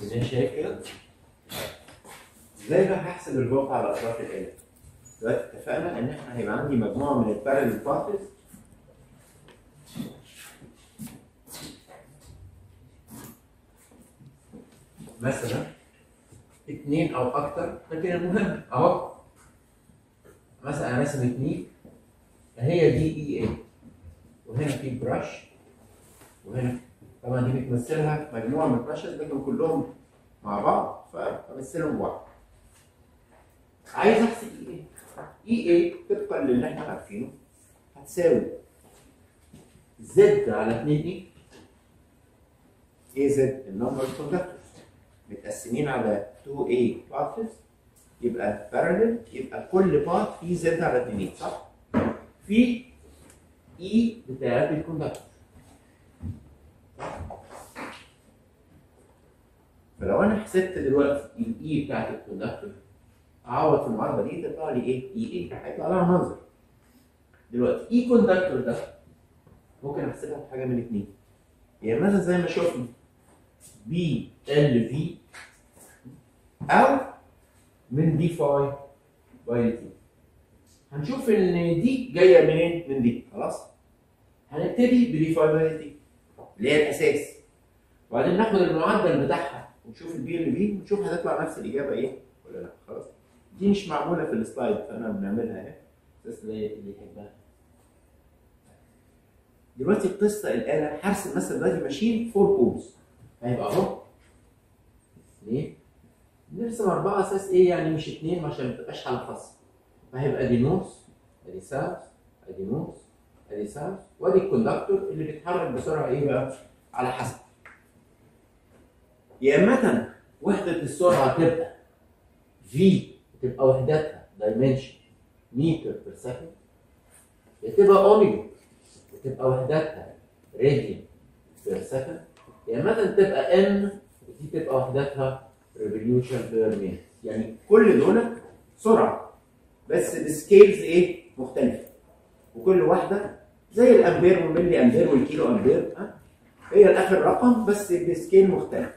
زي ما شايف كده ازاي بقى هحسب الفولت على اطراف الآلة؟ دلوقتي اتفقنا ان احنا هيبقى عندي مجموعه من البارل بارتس مثلا اثنين او اكتر لكن المهم اهو مثلا انا راسم اثنين هي دي اي اي وهنا في برش وهنا طبعا دي بتمثلها مجموعه من البرشز لكن كلهم مع بعض فبمثلهم ببعض عايز احسب اي اي اي اي طبقا للي احنا عارفينه هتساوي زد على 2 اي اي زد النمبر اوف كوندكتورز متقسمين على 2 اي بارتس يبقى بارلل يبقى كل بارت فيه زد على 2 اي صح؟ في اي بتاعت الكوندكتور فلو انا حسبت دلوقتي الاي بتاعت الكوندكتور اعوض في المعادله دي تطلع لي ايه؟ اي اي هيطلع لها منظر دلوقتي اي كوندكتور ده ممكن احسبها بحاجه من اثنين يا مثلا زي ما شفنا بي ال في او من دي فاي باي تي هنشوف ان دي جايه منين؟ من دي خلاص هنبتدي بدي فاي باي تي اللي هي الاساس وبعدين ناخد المعدل بتاعها ونشوف البي ال في ونشوف هتطلع نفس الاجابه ايه ولا لا خلاص دي مش معموله في السلايد فانا بنعملها اهي بس اللي اللي يحبها دلوقتي القصه الآلة هرسم مثلا دلوقتي ماشين فور بولز هيبقى اهو اثنين نرسم أربعة أساس إيه يعني مش اثنين عشان ما تبقاش حالة خاصة فهيبقى دي نورث أدي ساوث أدي نورث أدي ساوث وأدي الكوندكتور اللي بيتحرك بسرعة إيه بقى على حسب يا إما وحدة السرعة تبقى في تبقى وحدتها دايمنشن متر بير سكند يا تبقى أوميجا وتبقى وحدتها راديان بير سكند يا اما تبقى ان ودي تبقى وحدتها ريفوليوشن بير مينت يعني كل دول سرعه بس بسكيلز ايه مختلفه وكل واحده زي الامبير والملي امبير والكيلو امبير ها هي الاخر رقم بس بسكيل مختلف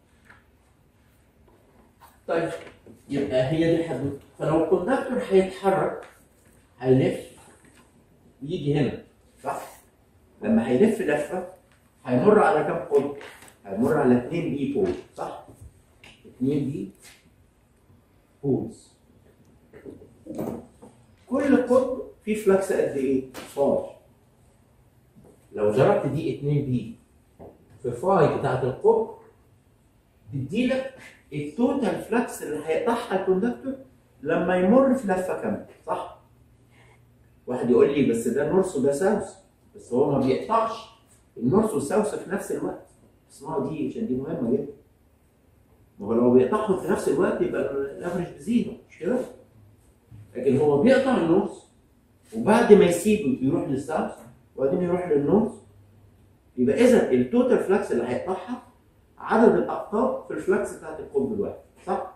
طيب يبقى هي دي الحدود فلو الكوندكتور هيتحرك هيلف يجي هنا صح لما هيلف لفه هيمر على كام قطب؟ هيمر على 2 بي بول صح؟ 2 بي بولز كل قطب فيه فلكس قد ايه؟ فاي لو ضربت دي 2 بي في فاي بتاعت القطب تديلك التوتال فلكس اللي هيقطعها الكوندكتور لما يمر في لفه كامله صح؟ واحد يقول لي بس ده نورث وده ساوث بس هو ما بيقطعش النورث والساوث في نفس الوقت اسمعوا دي عشان دي مهمه جدا ما هو لو بيقطعهم في نفس الوقت يبقى الافرج بزيرو مش كده؟ لكن هو بيقطع النورث وبعد ما يسيبه يروح للساوث وبعدين يروح للنورث يبقى اذا التوتال فلكس اللي هيقطعها عدد الاقطاب في الفلكس بتاعت القطب الواحد صح؟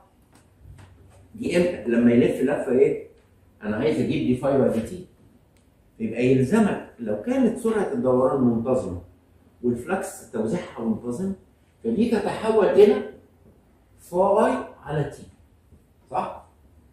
دي امتى؟ لما يلف لفه ايه؟ انا عايز اجيب دي فاي باي دي تي يبقى يلزمك لو كانت سرعه الدوران منتظمه والفلكس توزيعها منتظم فدي تتحول الى فاي على تي صح؟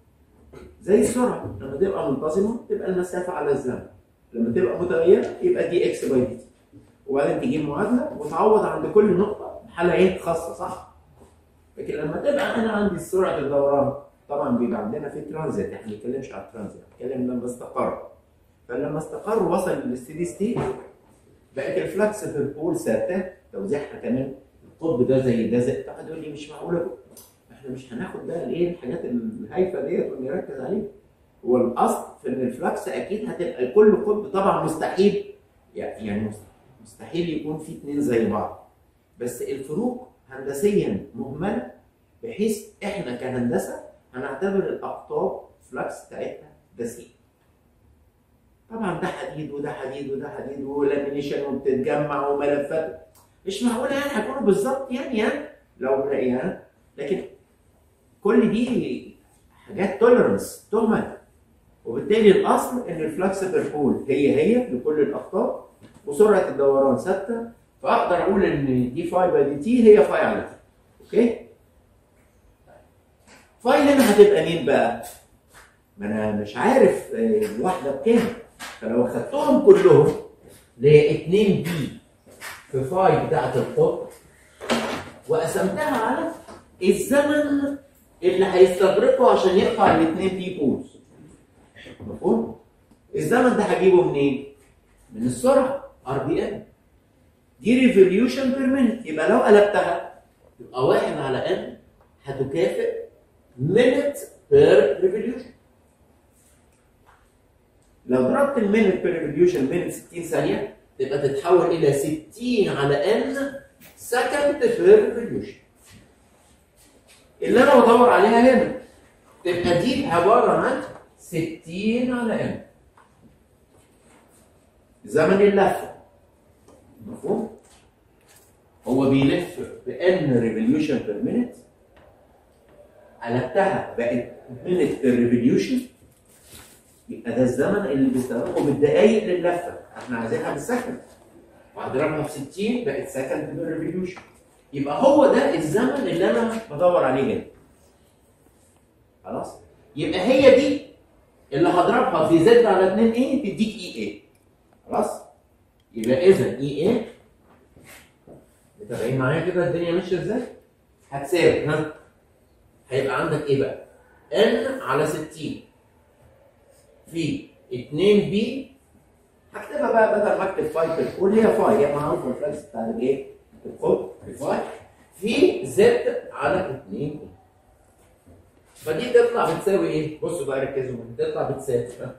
زي السرعه لما تبقى منتظمه تبقى المسافه على الزمن لما تبقى متغيره يبقى دي اكس باي دي تي وبعدين تجيب معادله وتعوض عند كل نقطه بحاله ايه خاصه صح؟ لكن لما تبقى انا عندي سرعه الدوران طبعا بيبقى عندنا في ترانزيت احنا ما بنتكلمش على الترانزيت بنتكلم لما استقر فلما استقر وصل للستيدي ستيت بقت الفلكس في البول ثابته توزيعها كمان القطب ده زي ده زي تقعد يقول لي مش معقوله احنا مش هناخد بقى الايه الحاجات الهايفه ديت ونركز عليها هو الاصل في ان الفلكس اكيد هتبقى كل قطب طبعا مستحيل يعني مستحيل يكون في اثنين زي بعض بس الفروق هندسيا مهمله بحيث احنا كهندسه هنعتبر الاقطاب فلكس بتاعتها دسيم طبعا ده حديد وده حديد وده حديد ولامينيشن وبتتجمع وملفات مش معقول يعني هيكونوا بالظبط يعني يعني لو يعني لكن كل دي حاجات توليرنس تهمل وبالتالي الاصل ان الفلكس بير بول هي هي لكل الاقطاب وسرعه الدوران ثابته فاقدر اقول ان دي فاي باي دي تي هي فاي على تي اوكي فاي هنا هتبقى مين بقى؟ ما انا مش عارف آه، الواحده بكام فلو اخدتهم كلهم اللي هي 2 بي في فاي بتاعت القطب وقسمتها على الزمن اللي هيستغرقه عشان يقطع الاثنين بي بولز مفهوم؟ الزمن ده هجيبه منين؟ من السرعه ار بي ام دي ريفوليوشن بير مينت يبقى لو قلبتها يبقى واحد على ان هتكافئ مينت بير ريفوليوشن لو ضربت المينت بير ريفوليوشن مينت 60 ثانيه تبقى تتحول الى 60 على ان سكند بير ريفوليوشن اللي انا بدور عليها هنا تبقى دي عباره عن 60 على ان زمن اللفه مفهوم؟ هو بيلف بان ريفوليوشن بير مينت قلبتها بقت مينت بير ريفوليوشن يبقى ده الزمن اللي بيستغرقه بالدقايق للفه احنا عايزينها بالسكند وهضربها في 60 بقت سكند بير ريفوليوشن يبقى هو ده الزمن اللي انا بدور عليه هنا خلاص يبقى هي دي اللي هضربها في زد على 2 ايه تديك اي ايه خلاص يبقى اذا اي ايه متابعين معايا كده الدنيا ماشيه ازاي هتساوي ها هيبقى عندك ايه بقى ان على 60 في 2 بي هكتبها بقى بدل ما اكتب فاي في الكل هي فاي هي معروفه الفلكس بتاع الايه؟ الخط في فاي في زد على 2 بي فدي تطلع بتساوي ايه؟ بصوا بقى ركزوا تطلع بتساوي ها؟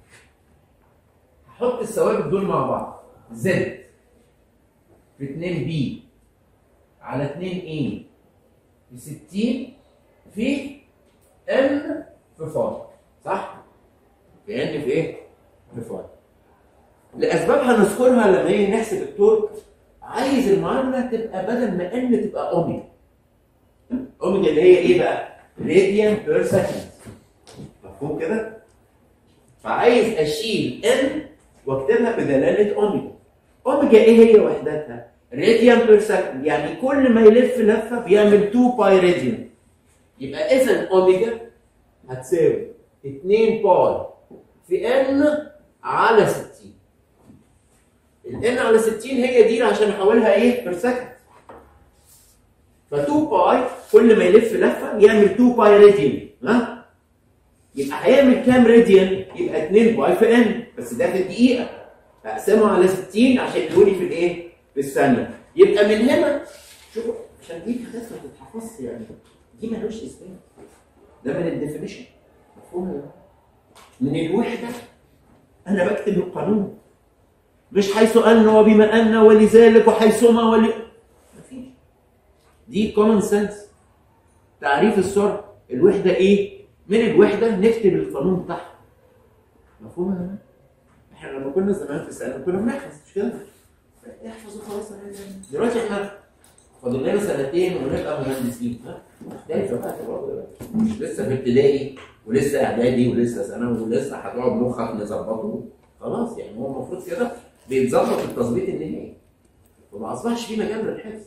هحط الثوابت دول مع بعض زد في 2 بي على 2 اي في 60 في ان في فاي صح؟ في ان في ايه؟ في فاي لاسباب هنذكرها لما نيجي نحسب التورك عايز المعادله تبقى بدل ما ان تبقى اوميجا اوميجا اللي هي ايه بقى؟ راديان بير سكند مفهوم كده؟ فعايز اشيل ان واكتبها بدلاله اوميجا اوميجا ايه هي وحدتها؟ راديان بير سكند يعني كل ما يلف لفه بيعمل 2 باي راديان يبقى اذا اوميجا هتساوي 2 باي في ان على 60 الان على 60 هي دي عشان احولها ايه بير سكند ف 2 باي كل ما يلف لفه يعمل 2 باي راديان ها يبقى هيعمل كام راديان يبقى 2 باي في ان بس ده في الدقيقه اقسمه على 60 عشان يقولي في الايه في الثانيه يبقى من هنا شوفوا عشان دي حاجات ما تتحفظش يعني دي ملوش اثبات ده من الديفينيشن مفهوم يا جماعة؟ من الوحده انا بكتب القانون مش حيث ان وبما ان ولذلك وحيثما ول مفيش دي كومن سنس تعريف السرعه الوحده ايه من الوحده نكتب القانون بتاعها مفهوم يا جماعه احنا لما كنا زمان في الثانوي كنا بنحفظ مش كده احفظ وخلاص دلوقتي احنا فاضل لنا سنتين ونبقى مهندسين ها مختلفه بقى برضه مش لسه في ابتدائي ولسه اعدادي ولسه ثانوي ولسه هتقعد مخك نظبطه خلاص يعني هو المفروض كده بيتظبط التظبيط النهائي وما اصبحش في مجال للحفظ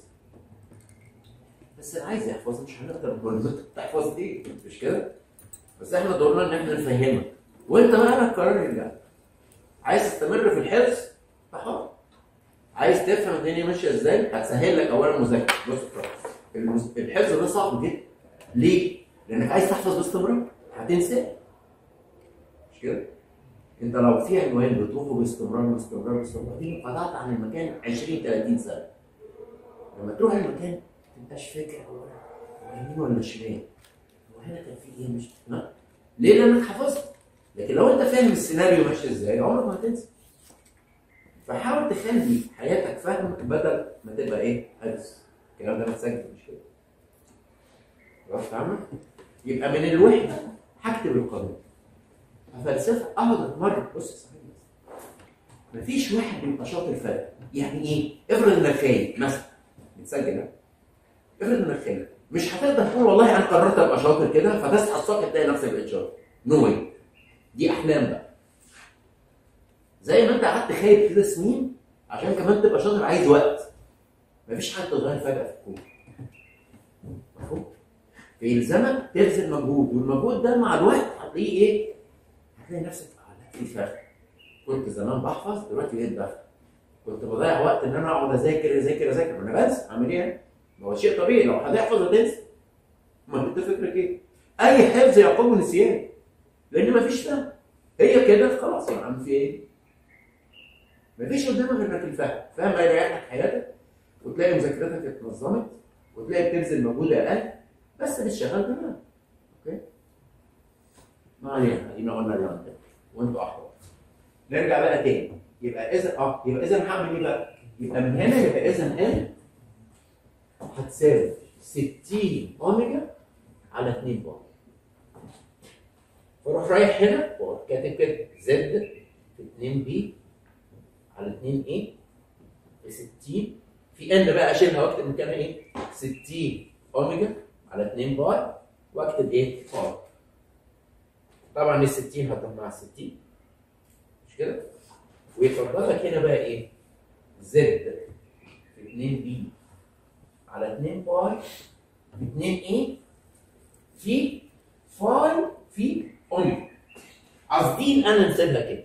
بس اللي عايز يحفظ مش هنقدر نقول له تحفظ دي مش كده بس احنا دورنا ان احنا نفهمك وانت بقى لك قرار يرجع عايز تستمر في الحفظ فحر عايز تفهم الدنيا ماشيه ازاي هتسهل لك اولا المذاكره بص المز- الحفظ ده صعب جدا ليه؟ لانك عايز تحفظ باستمرار هتنساه مش كده؟ انت لو في عنوان بتروحه باستمرار باستمرار باستمرار تيجي قطعت عن المكان 20 30 سنه لما تروح المكان ما تبقاش فاكر هو هو يمين ولا شمال هو هنا كان في ايه مش لا ليه؟ لانك حفظت لكن لو انت فاهم السيناريو ماشي ازاي عمرك ما هتنسى فحاول تخلي حياتك فهم بدل ما تبقى ايه حفظ الكلام ده متسجل مش كده خلاص فاهمة؟ يبقى من الوحدة هكتب القانون فلسفة اقعد اتمرن بص يا صاحبي مفيش واحد بيبقى شاطر فعلا يعني ايه؟ افرض انك خايف مثلا بتسجل ها؟ افرض انك خايف مش هتقدر تقول والله انا قررت ابقى شاطر كده فتصحى الصبح تلاقي نفسك بقيت شاطر نو واي دي احلام بقى زي ما انت قعدت خايف كده سنين عشان كمان تبقى شاطر عايز وقت مفيش حد تتغير فجاه في الكون مفهوم فيلزمك تبذل مجهود والمجهود ده مع الوقت هتلاقيه ايه؟ هتلاقي نفسك اه في فرق كنت زمان بحفظ دلوقتي بقيت بفهم كنت بضيع وقت ان انا اقعد اذاكر اذاكر اذاكر ما انا بنسى اعمل ايه؟ ما هو شيء طبيعي لو هتحفظ هتنسى ما انت فكرك ايه؟ اي حفظ يعقبه نسيان لان مفيش فهم هي كده خلاص يا عم في ايه؟ مفيش قدامك غير انك الفهم فهم هيريح لك حياتك وتلاقي مذاكرتك اتنظمت وتلاقي بتبذل مجهود اقل بس بتشغل دماغك اوكي؟ ما علينا ادينا قلنا اليوم ده وانتوا احرار نرجع بقى تاني يبقى اذا اه يبقى اذا هعمل ايه بقى؟ يبقى من هنا يبقى اذا هنا هتساوي 60 اوميجا على 2 بار واروح رايح هنا واروح كاتب كده زد في 2 بي على 2 ايه في 60 في ان بقى اشيلها واكتب مكانها ايه 60 اوميجا على 2 باي واكتب ايه باي طبعا ال 60 هتروح مع ال 60 مش كده ويفضل لك هنا بقى ايه زد في 2 بي على 2 باي في 2 ايه في فاي في اوميجا قاصدين انا نسيبها كده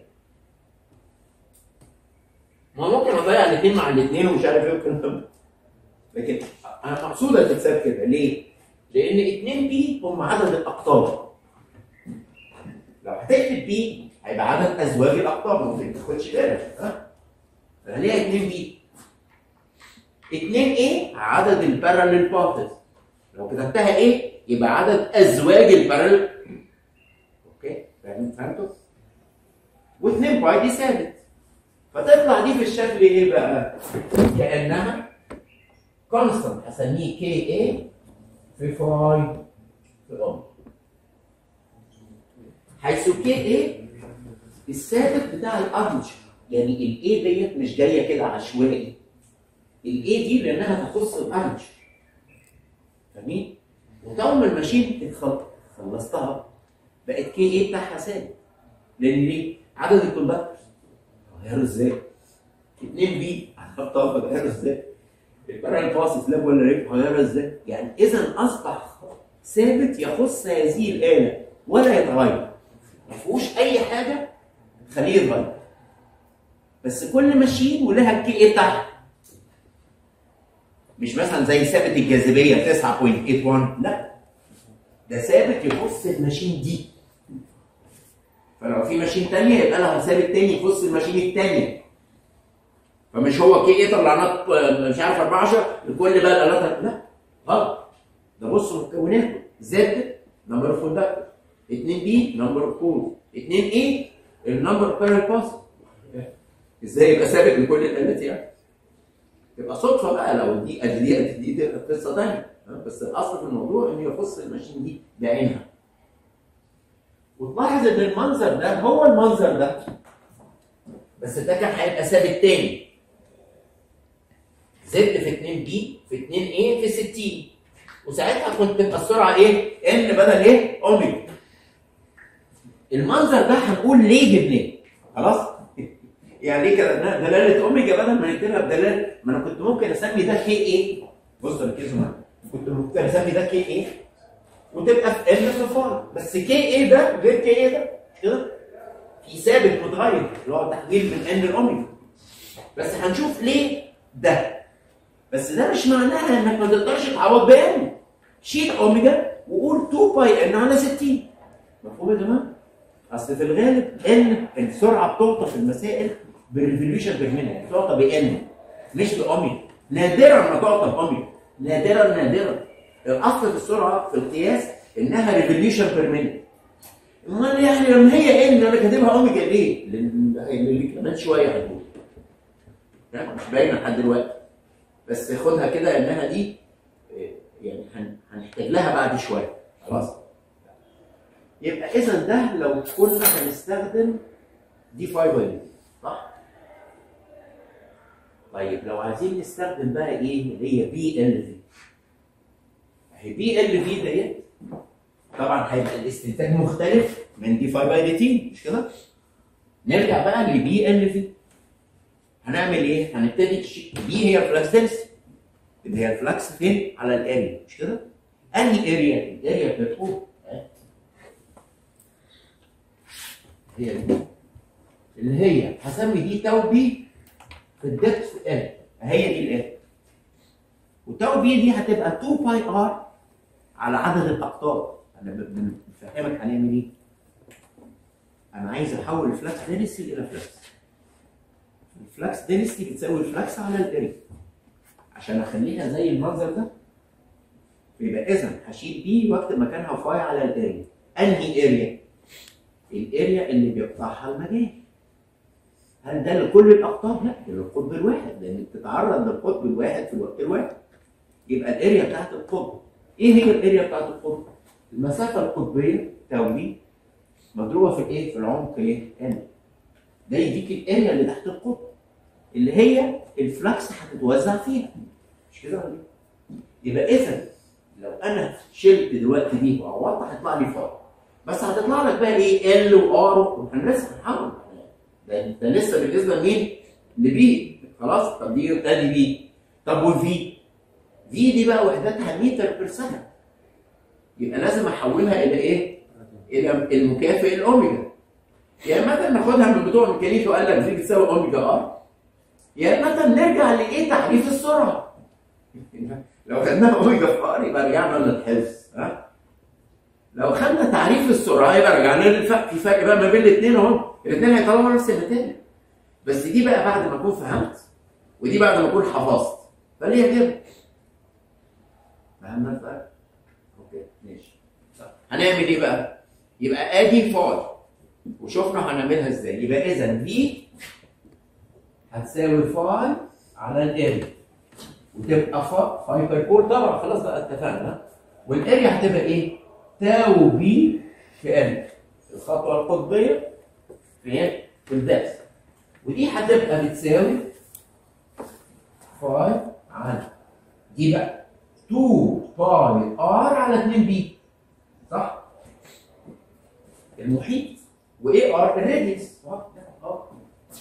ما ممكن اضيع الاثنين مع الاثنين ومش عارف ايه والكلام ده لكن انا مقصوده تتساب كده ليه؟ لان 2 بي هم عدد الاقطاب لو هتكتب بي هيبقى عدد ازواج الاقطاب ممكن ما تاخدش بالك ها؟ فهنلاقي 2 بي 2 ايه عدد الباراليل بارتز لو كتبتها ايه يبقى عدد ازواج الباراليل اوكي فاهمين فهمتوا؟ و2 باي دي ثابت فتطلع دي في الشكل ايه بقى؟ كانها كونستنت هسميه كي اي في فاي في اوم حيث كي اي الثابت بتاع الارمتشر يعني الاي ديت مش جايه كده عشوائي الاي دي لانها تخص الارمتشر فاهمين؟ وطول ما الماشين اتخلص خلصتها بقت كي اي بتاعها ثابت لان ليه؟ عدد الكوندكتورز هيغيروا ازاي؟ 2 بي هتحطها هيغيروا ازاي؟ البارال باس سلاب ولا ريب هيغيرها ازاي؟ يعني اذا اصبح ثابت يخص هذه الاله ولا يتغير ما فيهوش اي حاجه تخليه يتغير بس كل ماشين ولها الكي اي بتاعها مش مثلا زي ثابت الجاذبيه 9.81 لا ده ثابت يخص الماشين دي فلو في ماشين تانية يبقى لها ثابت تاني يخص الماشين التانية فمش هو كي ايه طلعنات مش عارف 14 لكل بقى الالات لا غلط ده بص مكوناته زد نمبر اوف كوندكتور 2 بي نمبر اوف كور 2 ايه النمبر اوف بارل باس ازاي يبقى ثابت لكل الالات يعني يبقى صدفه بقى لو دي ادي دي ادي دي تبقى قصه ثانيه بس الاصل في الموضوع انه يخص الماشين دي بعينها وتلاحظ ان المنظر ده هو المنظر ده بس ده كان هيبقى ثابت تاني زد في 2 بي في 2 ايه في 60 وساعتها كنت تبقى السرعه ايه؟ ان بدل ايه؟ اوميجا المنظر ده هنقول ليه جبناه خلاص؟ يعني ليه كده دلاله اوميجا بدل ما نكتبها بدلاله ما انا كنت ممكن اسمي ده كي ايه؟ بص ركزوا معايا كنت ممكن اسمي ده كي ايه؟ وتبقى في ان في فاي بس كي ايه ده غير كي ايه ده كده في ثابت متغير اللي هو تحويل من ان لاوميجا بس هنشوف ليه ده بس ده مش معناها انك ما تقدرش تعوض بان شيل اوميجا وقول 2 باي ان على 60 مفهوم يا جماعه؟ اصل في الغالب ان السرعه بتعطى في المسائل بالريفوليوشن بير مينيت بتعطى بان مش باوميجا نادرا ما تعطى باوميجا نادرا نادرا الاصل في السرعه في القياس انها ريفوليوشن بير مينيت امال يعني لما هي ان انا كاتبها اوميجا ليه؟ لان اللي كمان شويه هتقول مش باينه لحد دلوقتي بس خدها كده انها دي يعني هنحتاج لها بعد شويه خلاص يبقى اذا ده لو كنا هنستخدم دي 5 باي صح؟ طيب لو عايزين نستخدم بقى ايه اللي هي بي ال في اهي بي ال في ديت طبعا هيبقى الاستنتاج مختلف من دي 5 باي دي تي مش كده؟ نرجع بقى لبي ال في هنعمل ايه؟ هنبتدي بي هي الفلكس دنسي اللي هي الفلكس فين؟ على ال مش كده؟ انهي اريا؟ الاريا بتاعتكم هي دي اللي هي هسمي دي تاو بي في الدبس ال هي دي ال وتاو بي دي هتبقى 2 باي ار على عدد الاقطاب انا ب- ب- بفهمك هنعمل ايه انا عايز احول الفلكس دينستي الى فلكس الفلكس دينستي بتساوي الفلكس على الاريا عشان اخليها زي المنظر ده يبقى اذا هشيل بي واكتب مكانها فاي على الاريا انهي اريا الاريا اللي بيقطعها المجال هل ده لكل الاقطاب؟ لا ده للقطب الواحد لان بتتعرض للقطب الواحد في الوقت الواحد يبقى الاريا بتاعت القطب ايه هي الاريا بتاعت القطب؟ المسافه القطبيه تساوي مضروبه في الايه؟ في العمق ايه؟ ان ده يديك الاريا اللي تحت القطب اللي هي الفلكس هتتوزع فيها مش كده ولا ايه؟ يبقى اذا لو انا شلت دلوقتي دي وعوضت هيطلع لي فاضي بس هتطلع لك بقى ايه ال وار احنا لسه هنحاول ده ده لسه بالنسبه لمين؟ لبي خلاص طب دي ادي بي طب والفي في دي بقى وحدتها متر بير سكند يبقى لازم احولها الى ايه؟ الى المكافئ الاوميجا يا اما ناخدها من بتوع الميكانيكا وقال لك في بتساوي اوميجا ار يا اما نرجع لايه تعريف السرعه لو خدناها اوميجا في ار يبقى رجعنا للحفظ ها لو خدنا تعريف السرعه يبقى رجعنا للفرق في فرق بقى ما بين الاثنين اهو الاثنين هيطلعوا نفس النتائج بس دي بقى بعد ما اكون فهمت ودي بعد ما اكون حفظت فليه كده فهمنا الفرق؟ اوكي ماشي طب هنعمل ايه بقى؟ يبقى ادي فاي وشفنا هنعملها ازاي يبقى اذا في هتساوي فاي على الاريا وتبقى فا فاي باي 4 طبعا خلاص بقى اتفقنا والاريا هتبقى ايه؟ تاو بي في ال الخطوه القطبيه في في الدرس ودي هتبقى بتساوي فاي على دي بقى 2 باي ار على 2 بي صح؟ المحيط وايه ار الراديوس اه اه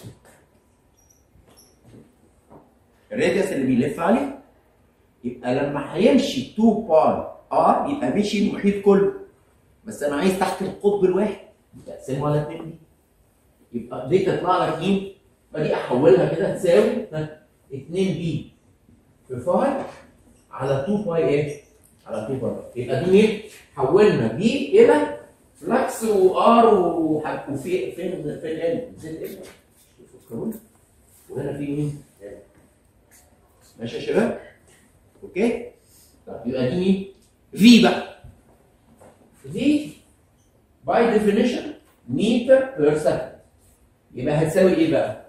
الراديوس اللي بيلف عليه يبقى لما هيمشي 2 باي ار يبقى مشي المحيط كله بس انا عايز تحت القطب الواحد تقسمه على 2 بي يبقى دي تطلع لك مين؟ فدي احولها كده تساوي 2 بي في فاي على 2 باي ايه؟ على 2 باي يبقى دي مين؟ حولنا بي الى فلكس وار وح- وفي فين فين ال؟ نسيت ال فكروني وهنا في مين؟ ال. ماشي يا شباب؟ اوكي؟ طب يبقى دي مين؟ في بقى في باي ديفينيشن متر بير سكند يبقى هتساوي ايه بقى؟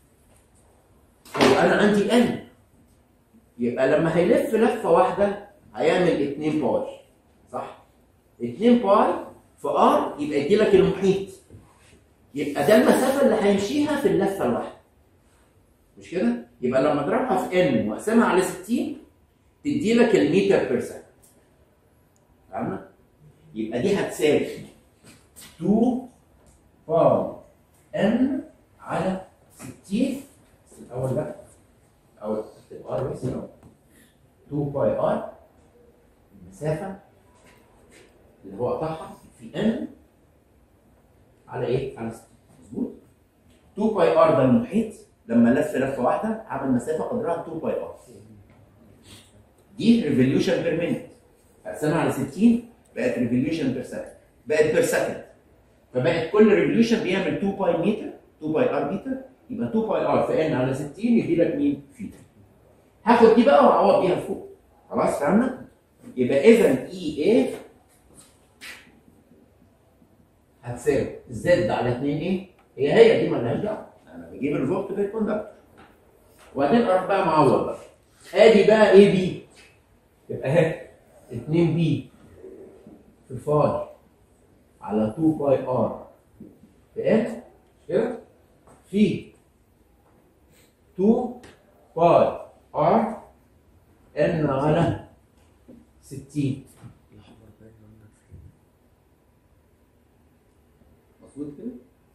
هو انا عندي ان يبقى لما هيلف لفه واحده هيعمل 2 باي صح؟ 2 باي في ار يبقى يدي لك المحيط يبقى ده المسافه اللي هيمشيها في اللفه الواحده مش كده؟ يبقى لما اضربها في ان واقسمها على 60 تدي لك المتر بير سكند فاهمة؟ يبقى دي هتساوي 2 باي ان على 60 بس الاول بقى اول اكتب ار بس الاول 2 باي ار المسافه اللي هو قطعها في ان على ايه؟ على 60 مظبوط 2 باي ار ده المحيط لما لف لفه واحده عمل مسافه قدرها 2 باي ار دي ريفوليوشن بير مينيت اقسمها على 60 بقت ريفوليوشن بير سكند بقت بير سكند فبقت كل ريفوليوشن بيعمل 2 باي متر 2 باي ار متر يبقى 2 باي ار في ان على 60 يدي لك مين؟ فيتا هاخد دي بقى واعوض بيها فوق خلاص فهمنا؟ يبقى اذا اي ايه هتساوي زد على 2 ايه؟ هي هي دي مالهاش دعوه انا بجيب الفولت بير كوندكتور وبعدين اروح بقى معوض بقى ادي بقى اي بي يبقى اهي 2 بي في فاي على 2 باي ار في ان كده في 2 باي ار ان على 60 مظبوط كده؟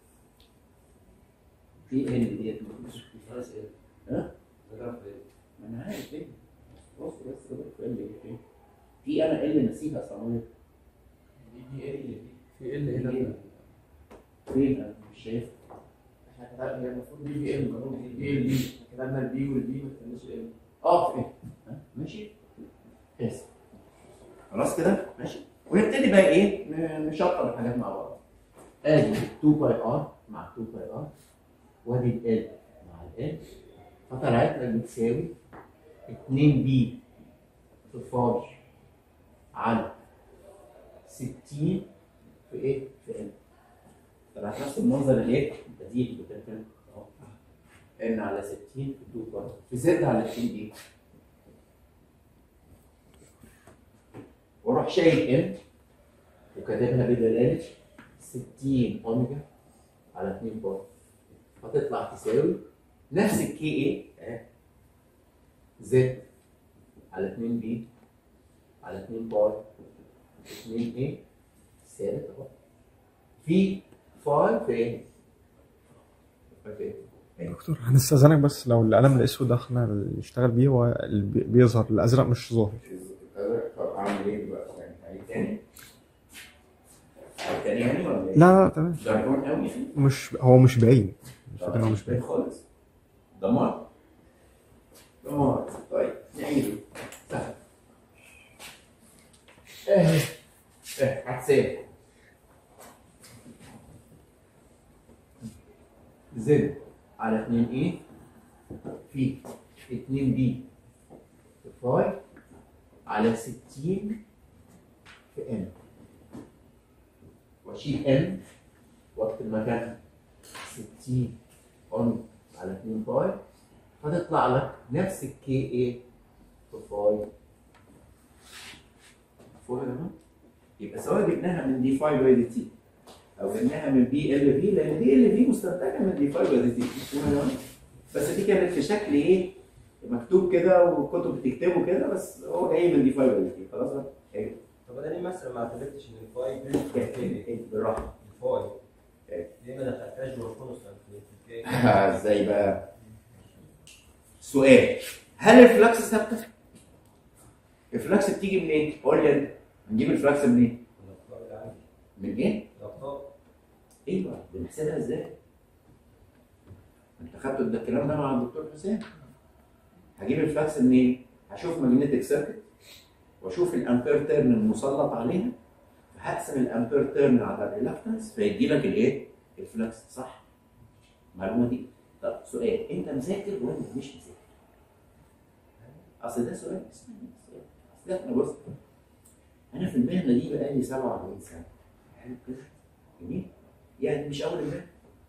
في ان ديت مش خلاص ايه؟ ها؟ ما انا عارف ايه بص بس كده في ان ايه؟ في انا ال نسيبها صغير دي ال دي في ال هنا فين انا مش شايف احنا كتبنا هي المفروض دي في ال المفروض دي ال دي كتبنا البي والبي ما كتبناش ال اه فين ها؟ ماشي بس خلاص كده ماشي ونبتدي بقى ايه ن- نشطب الحاجات مع بعض ادي 2 باي ار مع 2 باي ار وادي ال مع ال فطلعت لك بتساوي 2 بي تفاضل على 60 في ايه؟ في ال طلعت نفس المنظر الايه؟ البديهي بتاع كده اهو ان على 60 في 2 باي في زد على 2 ايه؟ واروح شايل ان وكاتبها بدلاله 60 اوميجا على 2 باي هتطلع تساوي نفس الكي ايه زد على 2 بي على 2 باي 2 ايه ثابت اهو في فاي في ايه؟ في ايه؟ دكتور هنستأذنك بس لو القلم الاسود ده احنا يشتغل بيه هو اللي بي- بيظهر الازرق مش ظاهر طب اعمل ايه دلوقتي؟ يعني عايز تاني؟ عايز تاني يعني ولا ايه؟ لا لا تمام درجون قوي مش هو مش باين الفكرة ان هو مش باين خالص دمار دمار طيب نعيده سهل ايه ايه هتسيب زد على 2 ايه في 2 بي في فاي على 60 في ان واشيل ان واكتب مكانها 60 اون على 2 باي هتطلع لك نفس الكي اي في باي فوق يا جماعه يبقى سواء جبناها من دي 5 باي دي تي او جبناها من بي ال في لان دي ال في مستنتجه من دي 5 باي دي تي مفهوم يا جماعه؟ بس دي كانت في شكل ايه مكتوب كده وكتب بتكتبه كده بس هو جاي من دي 5 باي دي تي خلاص بقى؟ ايوه طب انا ليه مثلا ما اعتبرتش ان الفاي بين إيه، بالراحه الفاي إيه. ليه ما دخلتهاش جوه الكونستانت في الكي ازاي بقى؟ سؤال هل الفلكس ثابته؟ الفلكس بتيجي منين؟ قول لي انت هنجيب الفلكس منين؟ الاقطاب العادي من ايه؟ الاقطاب ايوه بنحسبها ازاي؟ انت خدت ده الكلام ده مع الدكتور حسام هجيب الفلكس منين؟ هشوف ماجنتيك سيركت واشوف الامبير تيرن المسلط عليها هقسم الامبير تيرن على الريلاكتنس فيدي لك الايه؟ الفلكس صح؟ المعلومه دي طب سؤال انت مذاكر ولا مش مذاكر؟ اصل ده سؤال اسمعني سؤال. اصل ده انا بص انا في المهنه دي بقالي 47 سنه حلو كده جميل يعني مش اول امبارح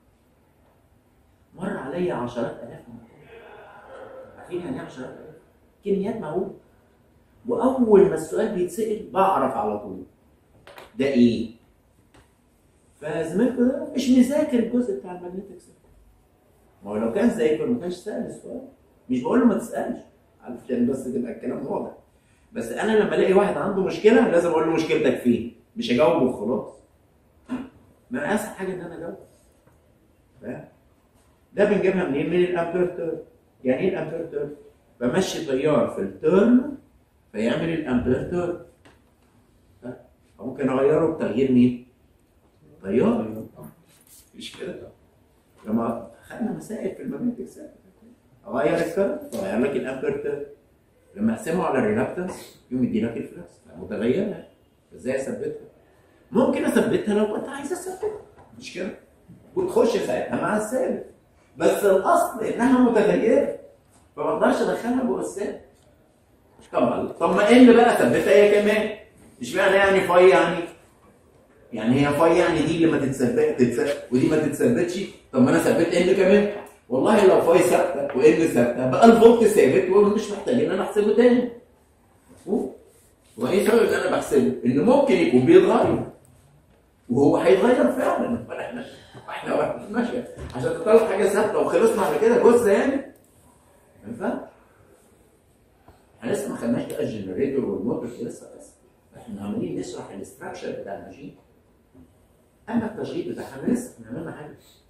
مر عليا عشرات الاف من الكتب. عارفين يعني ايه عشرات الاف؟ كميات مهوله واول ما السؤال بيتسال بعرف على طول ده ايه؟ فزميلكم ده مش مذاكر الجزء بتاع الماجنتيك سيركت ما هو لو كان ذاكر ما كانش سال السؤال مش بقول له ما تسالش علشان بس تبقى الكلام واضح بس انا لما الاقي واحد عنده مشكله لازم اقول له مشكلتك فين مش اجاوبه وخلاص ما انا اسهل حاجه ان انا اجاوب فاهم ده بنجيبها منين؟ من الامبير تيرن يعني ايه الامبير تيرن؟ بمشي تيار في التيرن فيعمل الامبير تيرن ها؟ ممكن اغيره بتغيير مين؟ تيار مش كده؟ لما خدنا مسائل في الماجنتيك سيركت اغير الكرنت اغير لك الامبير تيرن لما اقسمه على الريلاكتنس يقوم يدي لك الفلكس متغيره ازاي اثبتها؟ ممكن اثبتها لو كنت عايز اثبتها مش كده؟ وتخش ساعتها مع الثابت بس الاصل انها متغيره فما اقدرش ادخلها جوه الثابت طب ما طب ما ان بقى اثبتها هي كمان مش معنى يعني فاي يعني يعني هي فاي يعني دي اللي ما تتثبت تتثبت ودي ما تتثبتش طب ما انا ثبت ان كمان والله لو فاي ثابته وان ثابته بقى الفولت ثابت ومش محتاج ان انا احسبه تاني مفهوم؟ وايه سبب ان انا بحسبه؟ ان ممكن يكون بيتغير وهو هيتغير فعلا احنا احنا واحنا ماشيه عشان تطلع حاجه ثابته وخلصنا على كده جزء يعني ما ينفعش احنا لسه ما خدناش بقى الجنريتور والموتور لسه بس احنا عمالين نشرح الاستراكشر بتاع الماشين اما التشغيل بتاعها احنا لسه احنا عملنا حاجه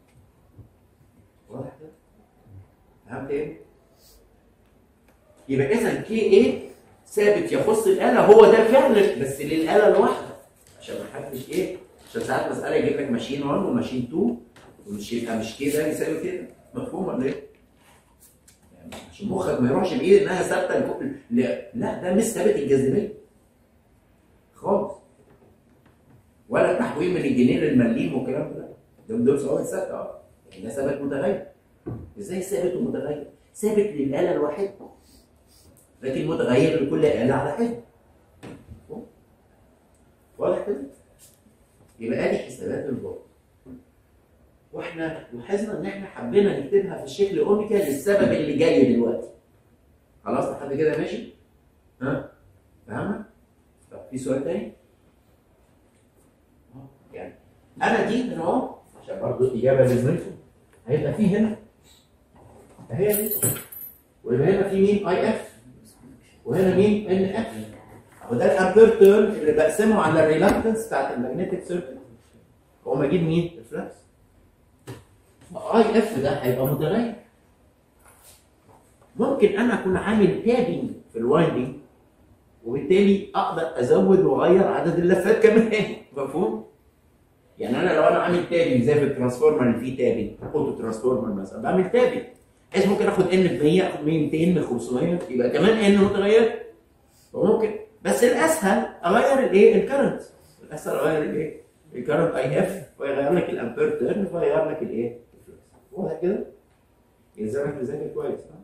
واضح كده؟ فهمت ايه؟ يبقى اذا كي ايه ثابت يخص الاله هو ده فعلا بس للاله الواحده عشان ما حدش ايه عشان ساعات مساله يجيب لك ماشين 1 وماشين 2 ومش يبقى مش كده يساوي كده مفهوم ولا ايه؟ يعني عشان مخك ما يروحش بايد انها ثابته لكل- لا لا ده مش ثابت الجاذبيه خالص ولا التحويل من الجنيه للمليم والكلام ده ده دول ثوابت ثابته اه يعني ده ثابت متغير ازاي ثابت ومتغير؟ ثابت للاله الواحده لكن متغير لكل اله على حده واضح كده؟ يبقى ادي حسابات البعد واحنا لاحظنا ان احنا حبينا نكتبها في الشكل اوميكا للسبب اللي جاي دلوقتي خلاص لحد كده ماشي؟ ها؟ فاهمة؟ طب في سؤال تاني؟ آه، يعني انا دي هنا اهو عشان برضه اجابه لزميلكم هيبقى في هنا اهي دي ويبقى هنا في مين اي اف وهنا مين ان اف اهو ده الامبير تيرن اللي بقسمه على الريلاكتنس بتاعت المagnetic سيركت واقوم اجيب مين؟ الفلكس اي اف ده هيبقى متغير ممكن انا اكون عامل تابنج في الوايندنج وبالتالي اقدر ازود واغير عدد اللفات كمان مفهوم؟ يعني انا لو انا عامل تابنج زي في الترانسفورمر اللي فيه تابنج اوتو ترانسفورمر مثلا بعمل تابنج بحيث ممكن اخد ان ب 100 اخد 100 200 من 500 يبقى كمان ان متغير وممكن بس الاسهل اغير الايه الكرنت الاسهل اغير الايه الكرنت اي اف ويغير لك الامبير تيرن ويغير لك الايه الفلكس واضح كده يلزمك تذاكر كويس ها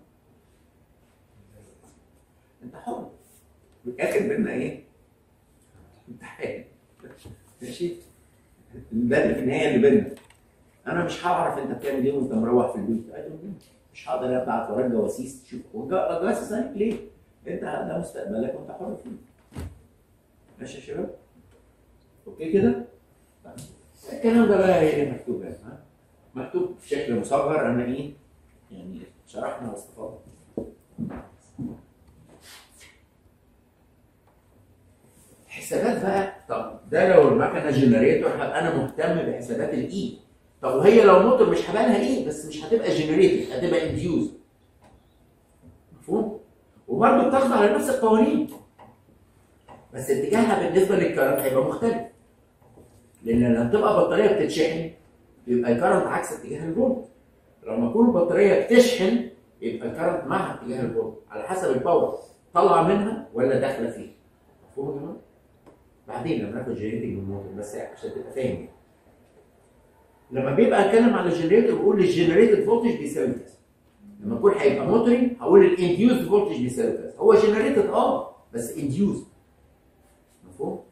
انت حر الاخر بينا ايه امتحان ماشي ده اللي في النهايه اللي بينا انا مش هعرف انت بتعمل ايه وانت مروح في البيت I don't know. مش هقدر ابعت وراك جواسيس تشوف جواسيس عليك ليه؟ انت ده مستقبلك وانت حر فيه ماشي يا شباب؟ اوكي كده؟ طيب. الكلام ده بقى ايه مكتوب هنا ها؟ مكتوب بشكل مصغر انا ايه؟ يعني شرحنا واستفدنا حسابات بقى طب ده لو المكنه جنريتور هبقى انا مهتم بحسابات الاي طب وهي لو موتور مش هبقى لها ايه بس مش هتبقى جنريتور هتبقى انديوز مفهوم؟ وبرضه بتخضع لنفس القوانين بس اتجاهها بالنسبه للكرنت هيبقى مختلف لان لما تبقى بطاريه بتتشحن يبقى الكرنت عكس اتجاه الفولت لما تكون البطاريه بتشحن يبقى الكرنت معها اتجاه الفولت على حسب الباور طالعه منها ولا داخله فيها مفهوم يا جماعه؟ بعدين لما ناخد جنريتنج من الموتور بس عشان تبقى فاهم يعني. لما بيبقى اتكلم على الجنريتور بقول الجنريتد فولتج بيساوي كذا لما يكون هيبقى موتورنج هقول الانديوز فولتج بيساوي كذا هو جنريتد اه بس انديوز مفهوم؟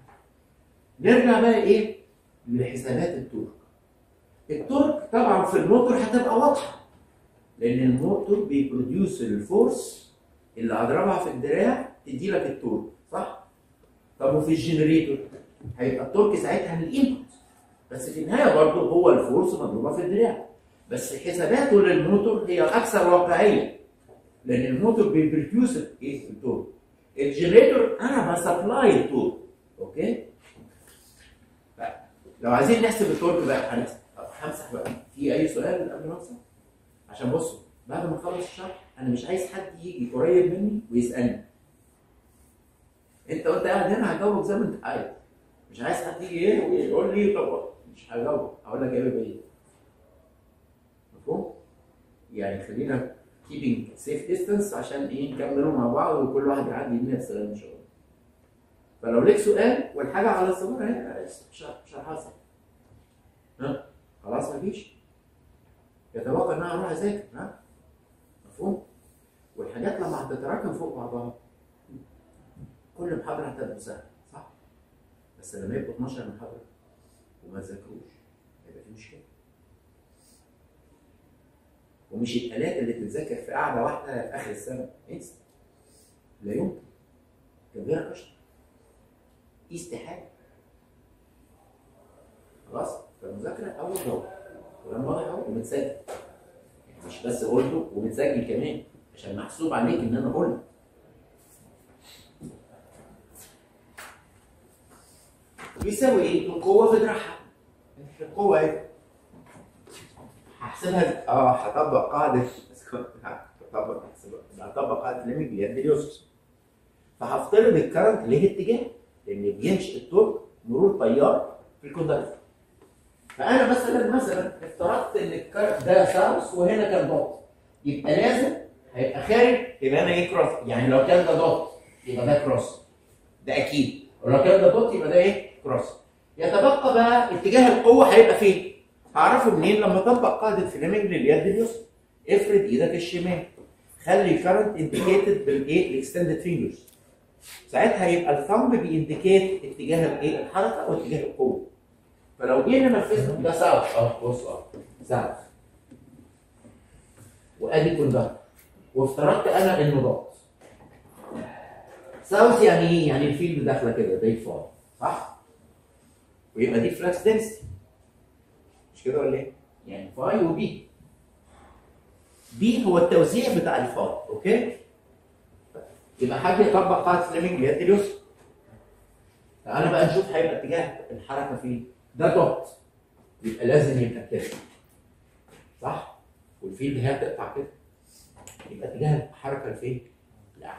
نرجع بقى ايه لحسابات التورك التورك طبعا في الموتور هتبقى واضحه لان الموتور بيبروديوس الفورس اللي هضربها في الدراع تدي لك التورك صح؟ طب وفي الجنريتور هيبقى التورك ساعتها الانبوت بس في النهايه برضه هو الفورس مضروبه في الدراع بس حساباته للموتور هي الاكثر واقعيه لان الموتور بيبروديوس ايه التورك الجنريتور انا بسبلاي التورك اوكي طيب، لو عايزين نحسب التورك بقى هنحسب طب همسح بقى في اي سؤال قبل ما امسح عشان بصوا بعد ما اخلص الشرح انا مش عايز حد يجي قريب مني ويسالني انت وانت قاعد هنا هجاوبك زي ما انت عايز مش عايز حد يجي ايه ويقول لي طب مش هجاوب هقول لك ايه بايه مفهوم؟ يعني خلينا keeping safe distance عشان ايه نكملوا مع بعض وكل واحد يعدي يمين السلام ان شاء الله فلو ليك سؤال والحاجه على الصور اهي شرح- شرحها سهل. ها خلاص مفيش يتوقع ان انا اروح اذاكر ها مفهوم والحاجات لما هتتراكم فوق بعضها كل محاضره هتبقى سهله صح بس لما يبقوا 12 محاضره وما تذاكروش هيبقى في مشكله ومش الالات اللي تتذاكر في قعده واحده في اخر السنه انسى لا يمكن كبيرة قشطه استحاله خلاص فالمذاكره اول دور ولما واضح اهو ومتسجل يعني مش بس قلته ومتسجل كمان عشان محسوب عليك ان انا قلت يساوي ايه؟ القوه في دراعها القوه اهي هحسبها اه هطبق قاعده بس كنت هطبق هطبق قاعده ليميت باليد اليسرى فهفترض الكرنت ليه اتجاه لان بينشئ التورك مرور تيار في الكوندكتور فانا مثلا مثلا افترضت ان الكرنت ده ساوث وهنا كان دوت يبقى لازم هيبقى خارج يبقى انا ايه كروس يعني لو كان ده دوت يبقى ده كروس ده اكيد ولو كان ده دوت يبقى ده ايه كروس يتبقى بقى اتجاه القوه هيبقى فين هعرفه منين لما اطبق قاعده فليمنج لليد اليسرى افرد ايدك الشمال خلي الكرنت انديكيتد بالايه الاكستندد فينجرز ساعتها يبقى الثumb بينديكيت اتجاه الايه الحركه واتجاه القوه فلو جينا نفذنا ده ساوث اه بص اه ساوث وادي كوندكتور وافترضت انا انه دوت ساوث يعني ايه؟ يعني الفيلد داخله كده زي الفار صح؟ ويبقى دي فلاكس دنسيتي مش كده ولا ايه؟ يعني فاي وبي بي هو التوزيع بتاع الفاي اوكي؟ يبقى حد يطبق قاعده فليمنج ليد اليسرى تعالى بقى نشوف هيبقى اتجاه الحركه فين ده دوت يبقى لازم يبقى كده صح؟ والفيلد هي بتقطع كده يبقى اتجاه الحركه لفين؟ لا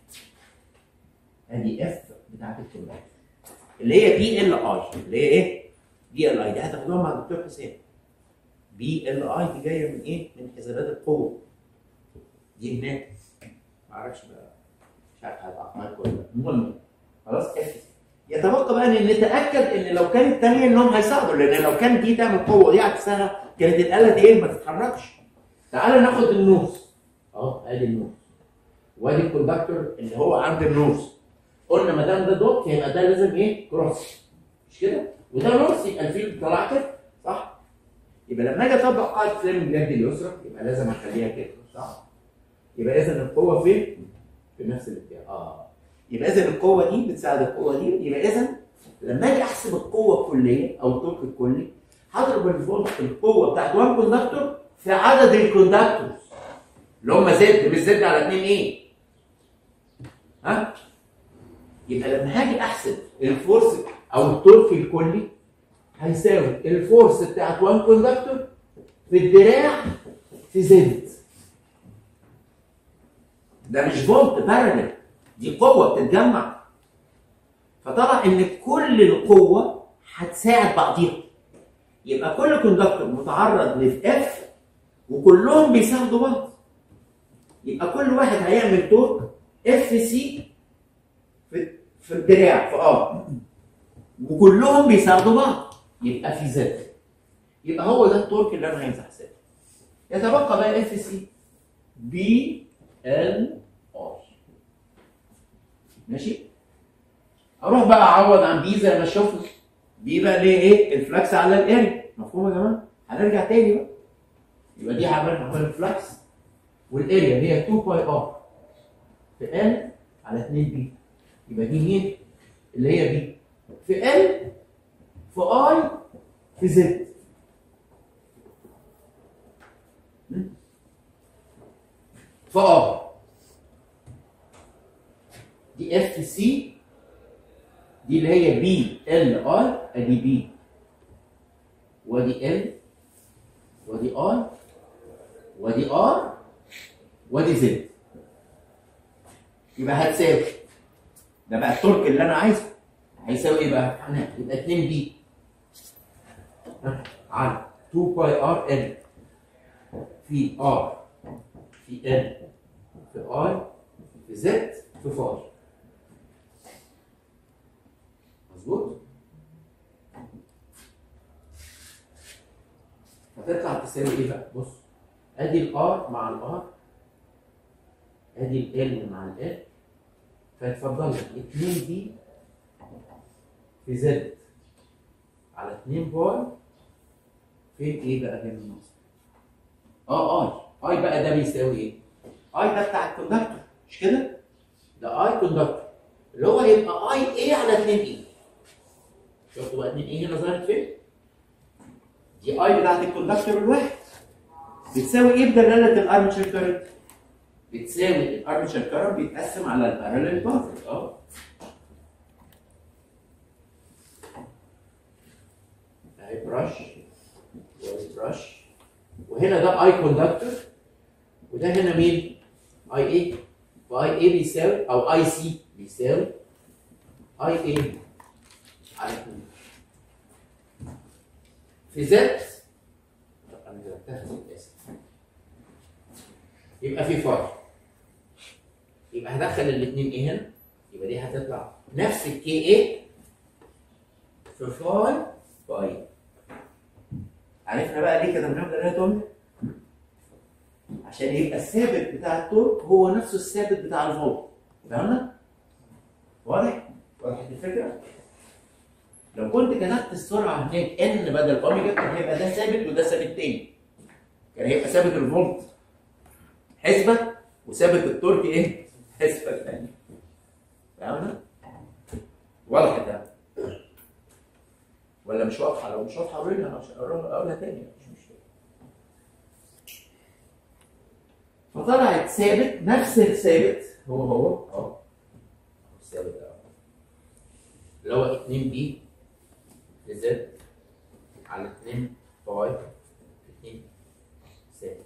ادي اف بتاعت الكليه اللي هي بي ال اي اللي هي ايه؟ بي ال اي دي هتاخدوها مع الدكتور حسين بي ال اي دي جايه من ايه؟ من حسابات القوه دي هناك معرفش بقى مش عارف هبقى معاك ولا لا المهم خلاص اف يتبقى بقى ان نتاكد ان لو كانت الثانيه انهم هيساعدوا لان لو كانت دي تعمل قوه ودي عكسها كانت الاله دي ايه ما تتحركش تعال ناخد النوز اهو ادي النوز وادي الكوندكتور اللي هو عند النوز قلنا ما دام ده دوت يبقى ده لازم ايه كروس مش كده وده نورس يبقى الفيلد طلع كده صح يبقى لما اجي اطبق قاعده فليمنج اليد اليسرى يبقى لازم اخليها كده صح يبقى اذا القوه فين في نفس الاتجاه اه يبقى اذا القوه دي بتساعد القوه دي يبقى اذا لما اجي احسب القوه الكليه او التورك الكلي هضرب الفولت القوه بتاعت وان كوندكتور في عدد الكوندكتورز اللي هم زد مش زد على 2 ايه ها يبقى لما هاجي احسب الفورس او التورك الكلي هيساوي الفورس بتاعت وان كوندكتور في الدراع في زد ده مش فولت بارلل دي قوه بتتجمع فطبعا ان كل القوه هتساعد بعضيها يبقى كل كوندكتور متعرض لاف وكلهم بيساعدوا بعض يبقى كل واحد هيعمل تورك اف سي في في الدراع في ار وكلهم بيساعدوا بعض يبقى في زد يبقى هو ده التورك اللي انا عايز احسبه يتبقى بقى اف سي بي ال ار ماشي اروح بقى اعوض عن بي زي ما شفنا بي بقى ليه ايه الفلكس على الاري مفهوم يا جماعه هنرجع تاني بقى يبقى دي عملنا عمل الفلكس والاريا هي 2 باي ار في ال على 2 بي يبقى دي مين اللي هي بي في ال في اي في زد في ار دي اف سي دي اللي هي بي ال اي ادي بي ودي ال ودي اي ودي ار ودي زد يبقى هتساوي ده بقى التورك اللي انا عايزه هيساوي ايه بقى؟ احنا يبقى 2 بي على 2 باي ار ال في ار في ال في اي في زد في فاي مظبوط؟ هتطلع تساوي ايه بقى؟ بص ادي الار مع الار ادي ال مع ال فيتفضل لك 2 دي في زد على 2 باي فين ايه بقى هنا النص؟ اه اي اي بقى ده بيساوي ايه؟ اي ده بتاع الكوندكتور مش كده؟ ده اي كوندكتور اللي هو يبقى اي ايه على 2 اي شفتوا بقى 2 اي هنا ظهرت فين؟ دي اي بتاعت الكوندكتور الواحد بتساوي ايه بدلاله الارمتشر كارنت؟ بتساوي الارمتشر كارنت بيتقسم على الباراليل باث اه اهي برش وادي برش وهنا ده اي كوندكتور وده هنا مين؟ اي اي فاي اي بيساوي او اي سي بيساوي اي ايه على 2 في زد طب انا كتبتها في الاسم يبقى في فرق يبقى هدخل الاثنين ايه هنا يبقى دي هتطلع نفس الكي ايه في فاي باي عرفنا بقى ليه كتبناها بطريقه تانية؟ عشان يبقى الثابت بتاع التورك هو نفسه الثابت بتاع الفولت فهمنا؟ واضح؟ واضح الفكره؟ لو كنت كتبت السرعه هناك ان بدل اوميجا كان هيبقى ده ثابت وده ثابت تاني كان هيبقى ثابت الفولت حسبه وثابت التورك ايه؟ حسبه ثانيه فهمنا؟ واضح ده ولا مش واضحه لو مش واضحه قولي لي انا عشان اقولها اقولها تاني مش مشكله فطلعت ثابت نفس الثابت هو هو اه الثابت ده اللي هو 2 بي في زد على 2 باي في 2 ثابت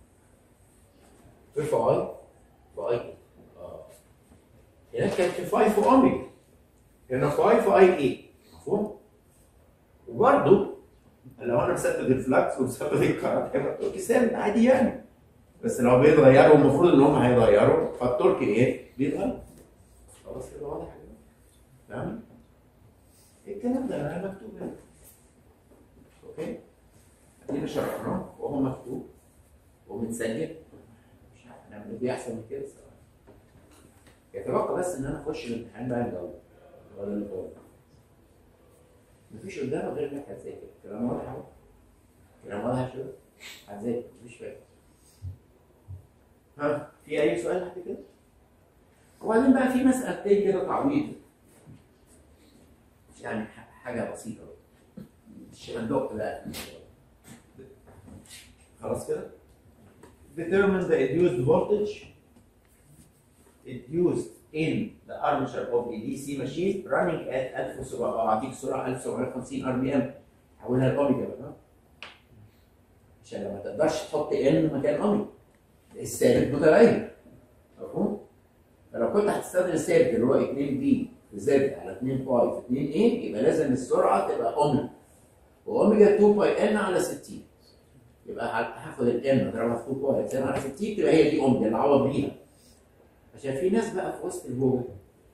في فاي فاي اه هناك كانت في فاي في اوميجا هنا فاي في اي اي مفهوم؟ وبرضه لو انا مثبت الفلكس ومثبت الكهرباء هيبقى التورك ثابت عادي يعني بس لو بيتغيروا المفروض ان هم هيغيروا فالتورك ايه؟ بيتغير خلاص كده واضح يا جماعه فاهم؟ الكلام ده انا مكتوب هنا اوكي؟ ادينا شرحناه وهو مكتوب ومتسجل مش عارف نعمل ايه بيحصل من كده الصراحه يتبقى بس ان انا اخش الامتحان بقى الجو ولا اللي فوق مفيش قدامك غير انك هتذاكر كلام واضح اهو كلام واضح يا شباب هتذاكر مفيش فايده ها في اي سؤال لحد كده؟ وبعدين بقى في مسألتين كده تعويض يعني ح- حاجة بسيطة بقى. مش هندق بقى خلاص كده؟ Determine the induced voltage induced in the armature of a DC machine running at 1700 اعطيك سرعة 1750 ار بي ام حولها لاوميجا بقى ها؟ عشان لما تقدرش تحط ان مكان اوميجا الثابت متغير مفهوم؟ فلو كنت هتستخدم الثابت اللي هو 2 بي في زد على 2 باي في 2 ايه يبقى لازم السرعه تبقى اوميجا واوميجا 2 باي ان على 60 يبقى ه- هاخد الان اضربها في 2 باي تساوي على 60 تبقى هي دي اوميجا اللي اعوض بيها عشان في ناس بقى في وسط الجوجل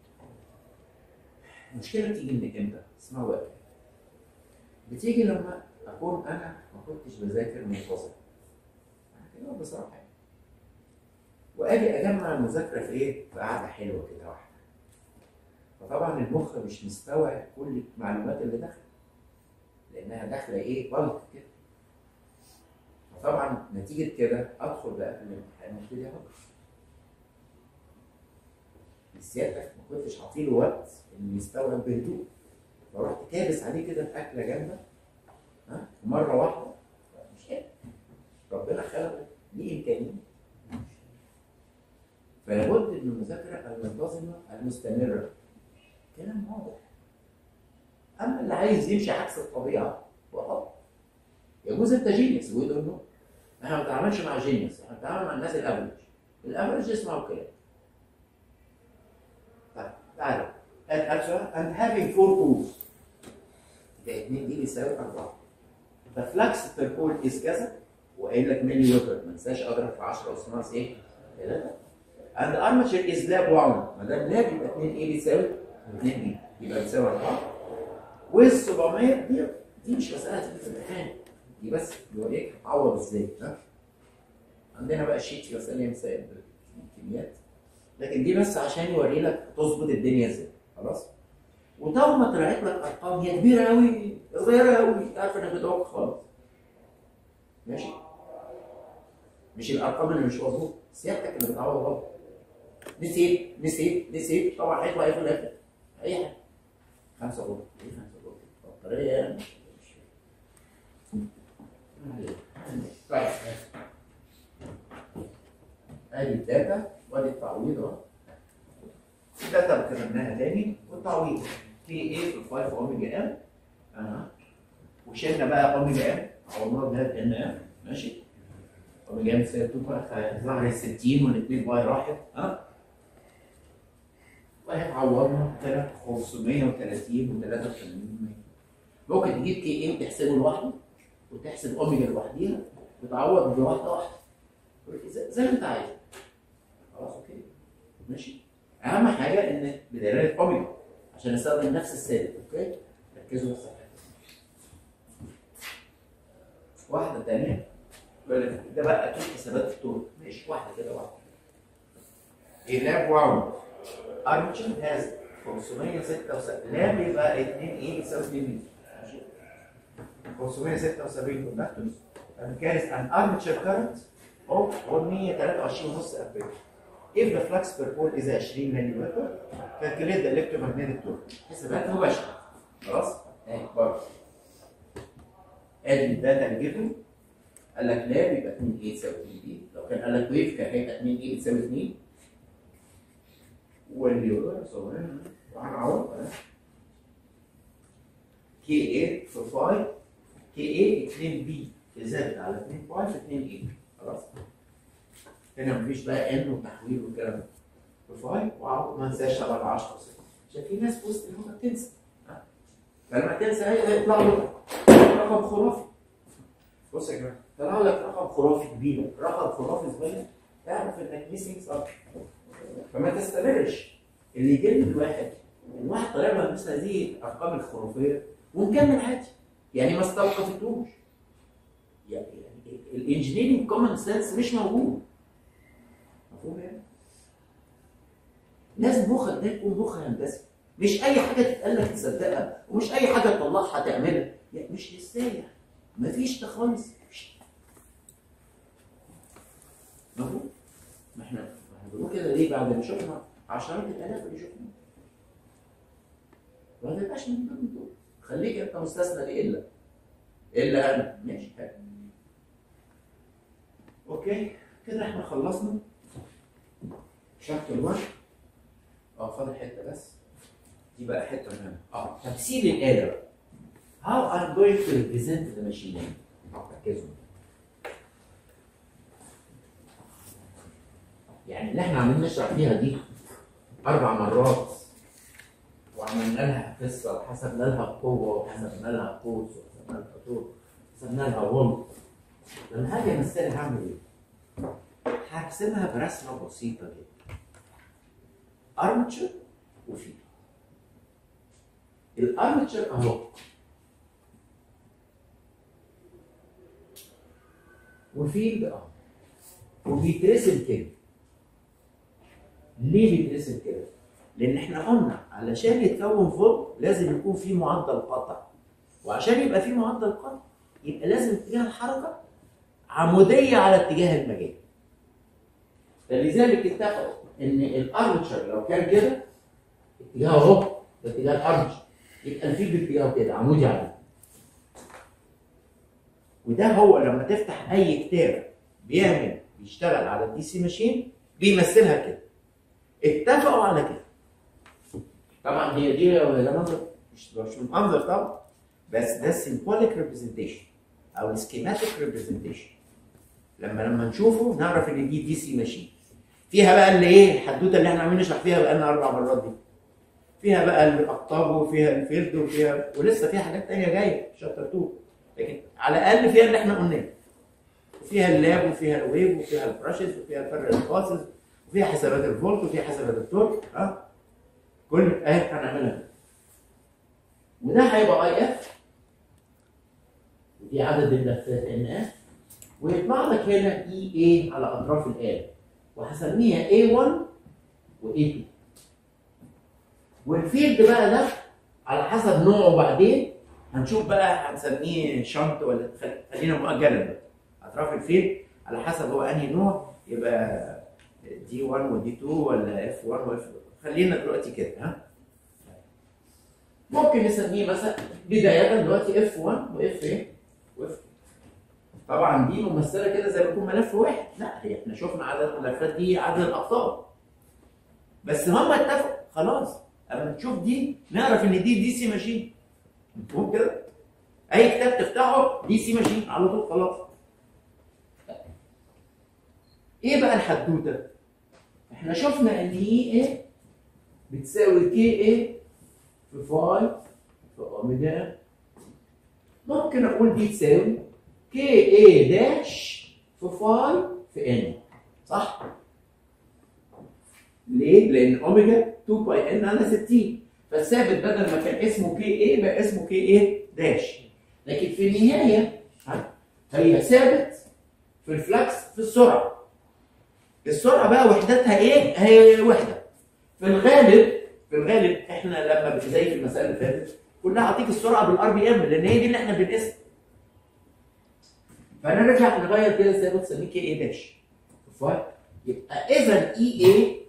المشكله بتيجي من امتى؟ اسمعوا بقى بتيجي لما اكون انا ما كنتش بذاكر منتظم كده بصراحه يعني. واجي اجمع المذاكره في ايه؟ في قعده حلوه كده واحده. فطبعا المخ مش مستوعب كل المعلومات اللي داخله. لانها داخله ايه؟ بلق كده. فطبعا نتيجه كده ادخل بقى في الامتحان وابتدي افكر. سيادتك ما كنتش عاطيله وقت انه يستوعب بهدوء. فرحت كابس عليه كده في اكله جامده ها مره واحده مش قادر. ربنا خلقه ليه امكانيات. فلابد من المذاكره المنتظمه المستمره كلام واضح اما اللي عايز يمشي عكس الطبيعه هو غلط يجوز انت جينيوس وي دونت نو احنا ما بنتعاملش مع جينيوس احنا بنتعامل مع الناس الافرج الافرج يسمعوا الكلام طيب تعالوا الالفا and having four poles يبقى 2 دي بيساوي 4 ففلكس بير بول از كذا وقايل لك ملي ويبر ما تنساش اضرب في 10 اس ناقص ايه؟ 3 and the armature is lab 1 ما دام لاب يبقى 2 ايه بيساوي 2 بي يبقى بيساوي 4 وال 700 دي دي مش مساله تيجي في الامتحان دي بس بيوريك هتعوض ازاي ها عندنا بقى شيت في مسائل مسائل كميات لكن دي بس عشان يوري لك تظبط الدنيا ازاي خلاص وطول ما طلعت لك ارقام هي كبيره قوي صغيره قوي تعرف انك بتعوق خالص ماشي مش الارقام اللي مش مظبوطه سيادتك اللي بتعوض غلط نسيت نسيت نسيت طبعا هيطلع ايه في الاخر؟ اي حاجه خمسه غلط ايه خمسه غلط؟ بطاريه يعني مش فاهم. ما علينا. طيب ادي الداتا وادي التعويض اهو الداتا كتبناها تاني والتعويض كي ايه في 5 اوميجا ام اها وشلنا بقى اوميجا ام عوضناها بها ان ام ماشي اوميجا ام تساوي 2 باي ظهر ال 60 والاثنين باي راحت ها وهي اهي عوضنا طلع 530 و83 ممكن تجيب كي ايه وتحسبه لوحده وتحسب اوميجا لوحديها وتعوض بواحده واحده زي زي ما انت عايز خلاص اوكي ماشي اهم حاجه ان بدلاله اوميجا عشان استخدم نفس الثابت اوكي ركزوا بس على الحتة. واحده ثانيه يقول لك ده بقى اكيد حسابات الطرق ماشي واحده كده واحده A lab wound armature has 576 لاب يبقى 2 ايه يساوي 2 مين 576 كوندكتورز and carries an armature current of 123.5 ampere. If the flux per pole is 20 مليمتر calculate the electromagnetic torque. حسابات مباشرة. خلاص؟ اهي برضه. ادي الداتا اللي جبته قال لك لاب يبقى 2 ايه تساوي 2 بي لو كان قال لك ويف كان هيبقى 2 ايه بتساوي 2 واللي يقدر يصورها وهنعوض كي ايه في 5 كي ايه 2 بي زائد على 2 باي في 2 ايه خلاص هنا مفيش بقى ان وتحويل والكلام ده في 5 واو ما انساش طبعا 10 6 عشان في ناس في وسط اللغه بتنسى ها؟ فلما تنسى هي هيطلع له رقم خرافي بص يا جماعه طلع لك رقم خرافي كبير رقم خرافي صغير تعرف انك ميسنج صح فما تستمرش اللي يجنن الواحد الواحد طالع له مثل هذه الارقام الخرافيه ومكمل عادي يعني ما استوقفتوش يعني الانجينيرنج كومن سنس مش موجود مفهوم يعني؟ لازم مخك ده يكون مخ هندسي مش اي حاجه تتقال لك تصدقها ومش اي حاجه تطلعها تعملها يعني مش للسايح مفيش ده خالص مفهوم؟ ما احنا ما احنا بنقول كده ليه بعد ما شفنا عشرات الالاف اللي شفنا ما تبقاش من ضمن دول خليك انت مستثنى ليه الا الا انا ماشي حلو اوكي كده احنا خلصنا شابتر 1 اه فاضل حته بس دي بقى حته مهمه اه تفسير الاله بقى How I'm going to represent the machine ركزوا يعني اللي احنا عمالين نشرح فيها دي اربع مرات وعملنا لها قصه وحسبنا لها قوه وحسبنا لها قوس وحسبنا لها طول وحسبنا لها غلط لما هاجي امثلها هعمل ايه؟ هرسمها برسمه بسيطه جدا ارمتشر وفيل الارمتشر اهو وفيلد اهو وبيترسم كده ليه بيترسم كده؟ لان احنا قلنا علشان يتكون فولت لازم يكون في معدل قطع وعشان يبقى في معدل قطع يبقى لازم اتجاه الحركه عموديه على اتجاه المجال فلذلك اتفقوا ان الارمتشر لو كان كده اتجاهه اهو ده اتجاه الارمتشر يبقى الفيلد اتجاهه كده عمودي عليه وده هو لما تفتح اي كتاب بيعمل بيشتغل على الدي سي ماشين بيمثلها كده اتفقوا على كده طبعا هي دي ده منظر مش مش منظر طبعا بس ده سيمبوليك ريبريزنتيشن او سكيماتيك ريبريزنتيشن لما لما نشوفه نعرف ان دي دي سي ماشين فيها بقى اللي ايه الحدوته اللي احنا عاملين نشرح فيها بقالنا اربع مرات دي فيها بقى الاقطاب وفيها الفيلد وفيها ولسه فيها حاجات تانية جايه شابتر 2 لكن على الاقل فيها اللي احنا قلناه فيها اللاب وفيها الويف وفيها البراشز وفيها الفرق الباسز وفيها حسابات الفولت وفيها حسابات التورك ها كل اهي هنعملها كده. وده هيبقى اي اف ودي عدد الملفات ان اف ويطلع لك هنا اي اي على اطراف الاله وهسميها A1 و A2 والفيلد بقى ده على حسب نوعه بعدين هنشوف بقى هنسميه شنط ولا خل- خلينا مؤجلا بقى اطراف الفيلد على حسب هو انهي نوع يبقى دي 1 ودي 2 ولا اف 1 واف خلينا دلوقتي كده ها ممكن نسميه مثلا بدايه دلوقتي اف 1 واف ايه واف طبعا دي ممثله كده زي ما يكون ملف واحد لا هي احنا شفنا عدد الملفات دي عدد الاقطاب بس هم اتفقوا خلاص اما نشوف دي نعرف ان دي دي سي ماشين مفهوم كده اي كتاب تفتحه دي سي ماشين على طول خلاص ايه بقى الحدوته احنا شفنا ان اي ايه بتساوي كي اي في فاي في اوميجا ممكن اقول دي تساوي كي اي داش في فاي في ان صح؟ ليه؟ لان اوميجا 2 باي ان على 60 فالثابت بدل ما كان اسمه كي اي بقى اسمه كي اي داش لكن في النهايه ها، هي ثابت في الفلكس في السرعه السرعه بقى وحدتها ايه؟ هي وحده في الغالب في الغالب احنا لما بت- زي في المسائل اللي فاتت كلها اعطيك السرعه بالار بي ام لان هي دي اللي احنا بنقيسها فنرجع نغير كده ثابت نسميه كي اي داش فاهم؟ يبقى اذا اي اي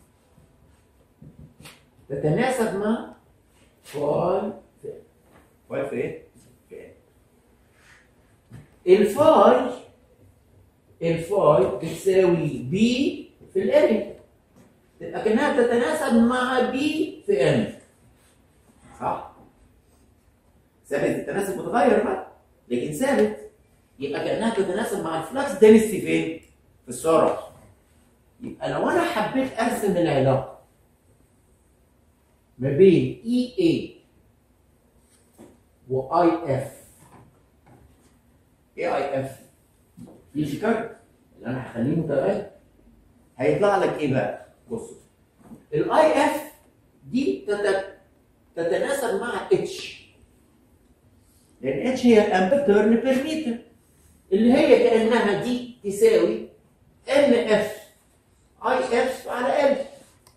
تتناسب مع فاي في فاي في ايه؟ في ايه؟ الفاي الفاي بتساوي بي في الاريا تبقى كانها تتناسب مع بي في ان صح؟ ثابت التناسب متغير بقى لكن ثابت يبقى كانها تتناسب مع الفلكس دنسيتي فين؟ في السرعه يبقى لو انا حبيت ارسم العلاقه ما بين اي اي واي اف ايه اي اف؟ في شكاية اللي انا هخليه متغير هيطلع لك ايه بقى؟ بص الاي اف دي تت- تتناسب مع اتش لان اتش هي الامبير تيرن بير متر اللي هي كانها دي تساوي ان اف اي اف على ال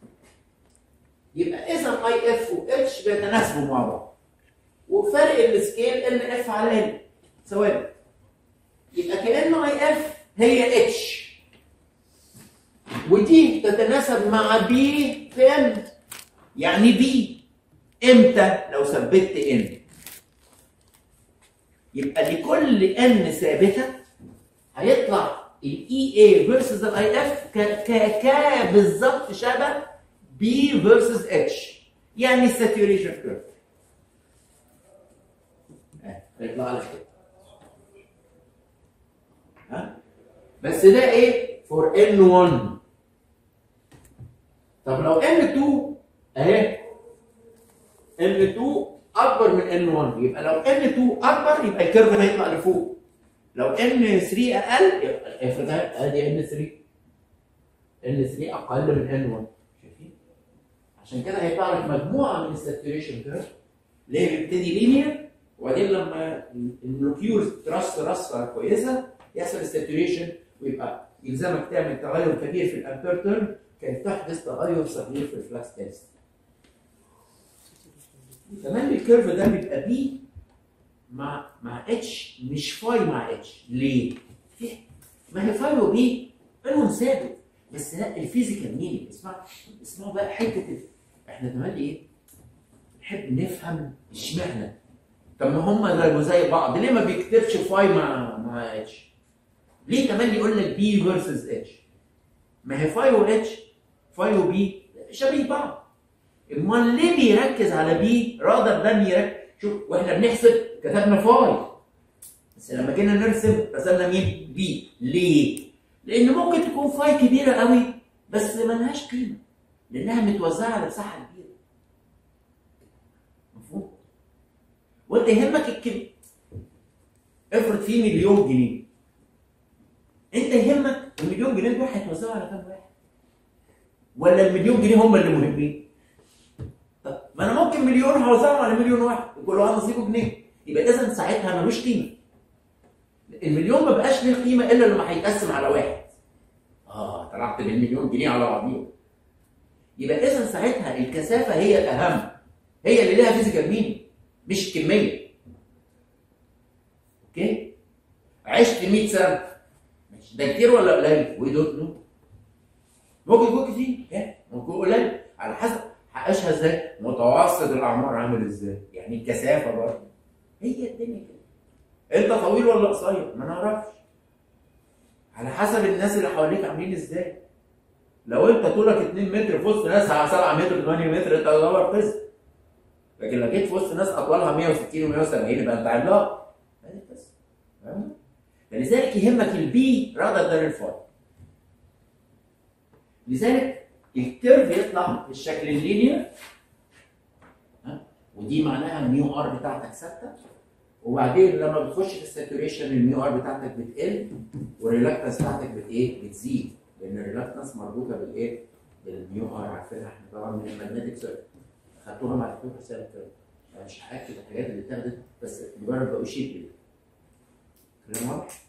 يبقى اذا اي اف واتش بيتناسبوا مع بعض وفرق السكيل ان اف على ال ثوابت يبقى كان اي اف هي اتش ودي تتناسب مع بي في ان يعني بي امتى لو ثبت ان يبقى لكل ان ثابته هيطلع الاي اي فيرسز الاي اف ك بالظبط شبه بي فيرسز اتش يعني الساتوريشن كيرف هيطلع لك كده ها بس ده ايه فور ان 1 طب لو ان 2 اهي ان 2 اكبر من ان 1 يبقى لو ان 2 اكبر يبقى الكيرف هيطلع لفوق لو ان 3 اقل يبقى افرض ادي ان 3 ان 3 اقل من ان 1 شايفين عشان كده هيطلع لك مجموعه من الساتوريشن كيرف ليه بيبتدي لينير وبعدين لما المولكيولز ترص رصه كويسه يحصل الساتوريشن ويبقى يلزمك تعمل تغير كبير في الامبير تيرن كي تحدث تغير صغير في الفلكس تيست كمان الكيرف ده بيبقى بي مع مع اتش مش فاي مع اتش ليه؟ في- ما هي فاي وبي بينهم ثابت بس لا الفيزيكال مينينج اسمع اسمعوا بقى حته ال- احنا كمان ايه؟ نحب نفهم اشمعنى طب ما هم زي زي بعض ليه ما بيكتبش فاي مع مع اتش؟ ليه كمان يقول لك بي فيرسز اتش؟ ما هي فاي واتش فاي وبي شبيه بعض امال ليه بيركز على بي رادر ده يركز شوف واحنا بنحسب كتبنا فاي بس لما جينا نرسم رسمنا مين بي ليه لان ممكن تكون فاي كبيره قوي بس ملهاش قيمه لانها متوزعه على مساحه كبيره مفهوم وانت يهمك الكم افرض في مليون جنيه انت يهمك المليون جنيه دول هيتوزعوا على كام واحد ولا المليون جنيه هم اللي مهمين طب ما انا ممكن مليون هوزعهم على مليون واحد وكل واحد نصيبه جنيه يبقى اذا ساعتها ملوش قيمه المليون ما بقاش ليه قيمه الا لما هيتقسم على واحد اه طلعت بالمليون جنيه على بعضيهم يبقى اذا ساعتها الكثافه هي الاهم هي اللي ليها فيزيكال مين مش كميه اوكي عشت 100 سنه ماشي ده كتير ولا قليل وي دونت نو ممكن يكون كتير إيه؟ ممكن يكون قليل على حسب هقيسها ازاي متوسط الاعمار عامل ازاي يعني الكثافه برضه هي الدنيا كده انت طويل ولا قصير ما نعرفش على حسب الناس اللي حواليك عاملين ازاي لو انت طولك 2 متر في وسط ناس على 7 متر 8 متر انت تعتبر قزم لكن لو جيت في وسط ناس اطوالها 160 و170 يبقى انت عملاق ادي قزم فاهم؟ فلذلك يهمك البي rather than الفاي لذلك الكيرف يطلع بالشكل اللينير ها ودي معناها الميو ار بتاعتك ثابته وبعدين لما بتخش في الساتوريشن الميو ار بتاعتك بتقل والريلاكتنس بتاعتك بت ايه؟ بتزيد لان الريلاكتنس مربوطه بالايه؟ بالميو ار عارفينها احنا طبعا من الماجنتيك سيركت خدتوها مع الدكتور حسام كده يعني مش هاكد الحاجات اللي اتاخدت بس مجرد بأشير بيها كلام واضح؟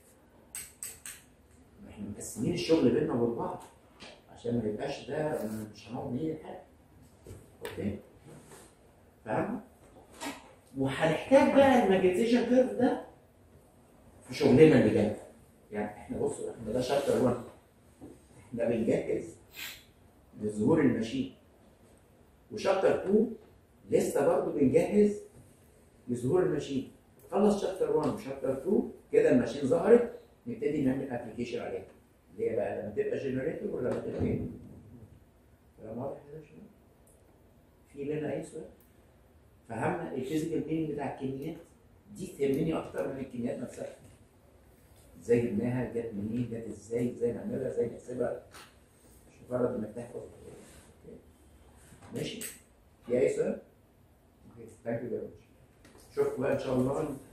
احنا مقسمين الشغل بيننا وبين بعض عشان ما يبقاش ده مش هنقعد نيجي حاجه اوكي فاهم وهنحتاج بقى الماجنتيشن كيرف ده في شغلنا اللي جاي يعني احنا بصوا احنا ده شابتر 1 احنا بنجهز لظهور الماشين وشابتر 2 لسه برضه بنجهز لظهور الماشين خلص شابتر 1 وشابتر 2 كده الماشين ظهرت نبتدي نعمل ابلكيشن عليها اللي هي بقى لما تبقى جنريتور ولا لما تبقى ايه؟ كلام واضح كده يا شباب؟ في لنا اي سؤال؟ فهمنا الفيزيكال مينينج بتاع الكميات دي تهمني اكتر من الكميات نفسها ازاي جبناها جت منين جت ازاي ازاي نعملها ازاي نحسبها مش مجرد انك تحفظ أوكي. ماشي في اي سؤال؟ اوكي ثانك يو فيري ماتش اشوفكم بقى ان شاء الله